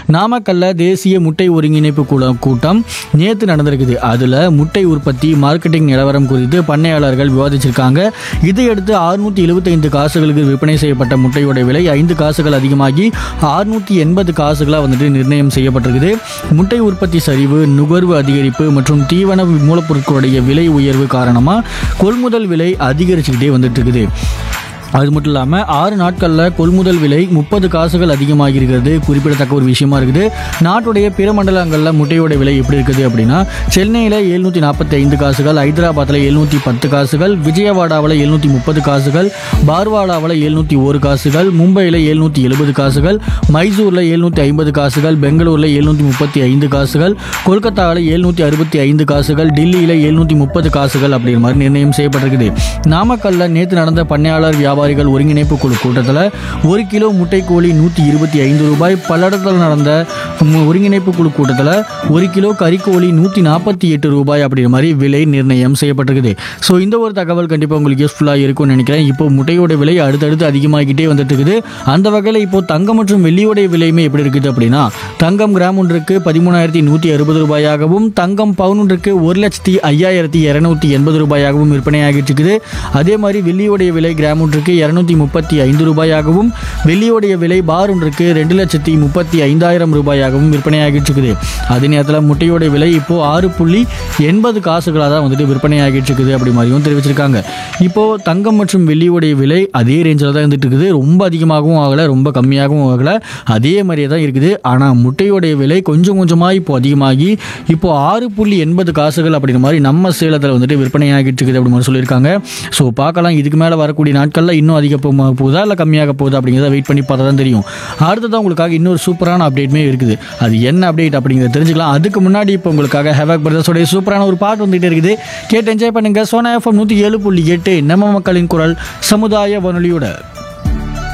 நாமக்கல்ல தேசிய முட்டை ஒருங்கிணைப்பு குழு கூட்டம் நேற்று நடந்திருக்குது அதில் முட்டை உற்பத்தி மார்க்கெட்டிங் நிலவரம் குறித்து பண்ணையாளர்கள் விவாதிச்சிருக்காங்க இதையடுத்து அறுநூற்றி எழுபத்தைந்து காசுகளுக்கு விற்பனை செய்யப்பட்ட முட்டையோட விலை ஐந்து காசுகள் அதிகமாகி அறுநூற்றி எண்பது காசுகளாக வந்துட்டு நிர்ணயம் செய்யப்பட்டிருக்குது முட்டை உற்பத்தி சரிவு நுகர்வு அதிகரிப்பு மற்றும் தீவன மூலப்பொருட்களுடைய விலை உயர்வு காரணமாக கொள்முதல் விலை அதிகரிச்சுக்கிட்டே வந்துட்டு இருக்குது அது மட்டும் இல்லாமல் ஆறு நாட்களில் கொள்முதல் விலை முப்பது காசுகள் அதிகமாகி இருக்கிறது குறிப்பிடத்தக்க ஒரு விஷயமா இருக்குது நாட்டுடைய பிற மண்டலங்களில் முட்டையோட விலை எப்படி இருக்குது அப்படின்னா சென்னையில் எழுநூற்றி நாற்பத்தி ஐந்து காசுகள் ஹைதராபாத்தில் எழுநூற்றி பத்து காசுகள் விஜயவாடாவில் எழுநூற்றி முப்பது காசுகள் பார்வாடாவில் எழுநூற்றி ஒரு காசுகள் மும்பையில் எழுநூற்றி எழுபது காசுகள் மைசூரில் எழுநூற்றி ஐம்பது காசுகள் பெங்களூரில் எழுநூற்றி முப்பத்தி ஐந்து காசுகள் கொல்கத்தாவில் எழுநூற்றி அறுபத்தி ஐந்து காசுகள் டெல்லியில் எழுநூற்றி முப்பது காசுகள் அப்படிங்கிற மாதிரி நிர்ணயம் செய்யப்பட்டிருக்குது நாமக்கல்ல நேற்று நடந்த பண்ணையாளர் வியாபாரிகள் ஒருங்கிணைப்பு குழு கூட்டத்தில் ஒரு கிலோ முட்டைக்கோழி நூற்றி இருபத்தி ஐந்து ரூபாய் பல்லடத்தில் நடந்த ம், ஒருங்கிணைப்பு குழு கூட்டத்தில் ஒரு கிலோ கறிக்கோழி நூற்றி நாற்பத்தி எட்டு ரூபாய் அப்படிங்கிற மாதிரி விலை நிர்ணயம் செய்யப்பட்டிருக்குது ஸோ இந்த ஒரு தகவல் கண்டிப்பாக உங்களுக்கு யூஸ்ஃபுல்லாக இருக்கும்னு நினைக்கிறேன் இப்போ முட்டையோட விலை அடுத்தடுத்து அதிகமாகிட்டே வந்துட்டு இருக்குது அந்த வகையில் இப்போ தங்கம் மற்றும் வெள்ளியோடைய விலையுமே எப்படி இருக்குது அப்படின்னா தங்கம் கிராம் ஒன்றுக்கு பதிமூணாயிரத்தி நூற்றி அறுபது ரூபாயாகவும் தங்கம் பவுன் ஒன்றுக்கு ஒரு லட்சத்தி ஐயாயிரத்தி இரநூத்தி எண்பது ரூபாயாகவும் விற்பனையாகிட்டு இருக்குது அதே மாதிரி வெள்ளியோடைய விலை கிராம் ஒன்றுக்கு இரநூத்தி முப்பத்தி ஐந்து ரூபாயாகவும் வெள்ளியோடைய விலை பார் ஒன்றுக்கு ரெண்டு லட்சத்தி முப்பத்தி ஐந்தாயிரம் ரூபாயாகவும் விற்பனையாகிட்டு இருக்குது அதே நேரத்தில் முட்டையோட விலை இப்போ ஆறு புள்ளி எண்பது காசுகளாக தான் வந்துட்டு விற்பனையாகிட்டு இருக்குது அப்படி மாதிரியும் தெரிவிச்சிருக்காங்க இப்போ தங்கம் மற்றும் வெள்ளியோடைய விலை அதே ரேஞ்சில் தான் இருந்துட்டு இருக்குது ரொம்ப அதிகமாகவும் ஆகலை ரொம்ப கம்மியாகவும் ஆகலை அதே மாதிரியே தான் இருக்குது ஆனால் முட்டையோடைய விலை கொஞ்சம் கொஞ்சமாக இப்போ அதிகமாகி இப்போ ஆறு புள்ளி எண்பது காசுகள் அப்படிங்கிற மாதிரி நம்ம சேலத்தில் வந்துட்டு விற்பனையாகிட்டு இருக்குது அப்படி மாதிரி சொல்லியிருக்காங்க ஸோ பார்க்கலாம் இதுக்கு மேலே வரக்கூடிய நாட்களில் இன்னும் அதிக போ- போகுதா இல்லை கம்மியாக போகுதா அப்படிங்கிறத வெயிட் பண்ணி பார்த்தா தான் தெரியும் அடுத்ததான் உங்களுக்காக இன்னொரு சூப்பரான அப்டேட்டுமே இருக்குது அது என்ன அப்டேட் அப்படிங்கிறத தெரிஞ்சுக்கலாம் அதுக்கு முன்னாடி இப்போ உங்களுக்காக ஹேவாக் பிரதர்ஸோடைய சூப்பரான ஒரு பாட்டு வந்துகிட்டே இருக்குது கேட்டு என்ஜாய் பண்ணுங்க சோனா எஃப்எம் நூற்றி ஏழு புள்ளி எட்டு நம்ம மக்களின் குரல் சமுதாய வானொலியோட